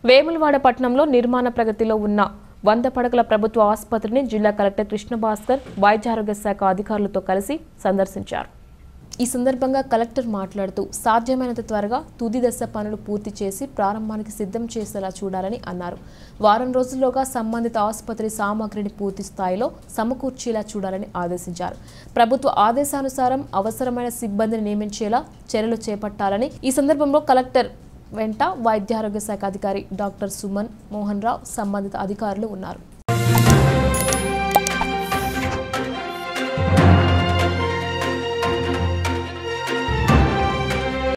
వేములవాడ పట్టణంలో నిర్మాణ ప్రగతిలో ఉన్న వంద పడకల ప్రభుత్వ ఆసుపత్రిని జిల్లా కలెక్టర్ కృష్ణ భాస్కర్ వైద్యారోగ్య శాఖ అధికారులతో కలిసి సందర్శించారు ఈ సందర్భంగా కలెక్టర్ మాట్లాడుతూ సాధ్యమైనంత త్వరగా తుది దశ పనులు పూర్తి చేసి ప్రారంభానికి సిద్ధం చేసేలా చూడాలని అన్నారు వారం రోజుల్లోగా సంబంధిత ఆసుపత్రి సామాగ్రిని పూర్తి స్థాయిలో సమకూర్చేలా చూడాలని ఆదేశించారు ప్రభుత్వ ఆదేశానుసారం అవసరమైన సిబ్బందిని నియమించేలా చర్యలు చేపట్టాలని ఈ సందర్భంలో కలెక్టర్ వెంట వైద్యారోగ్య శాఖ అధికారి డాక్టర్ సుమన్ మోహన్ రావు సంబంధిత అధికారులు ఉన్నారు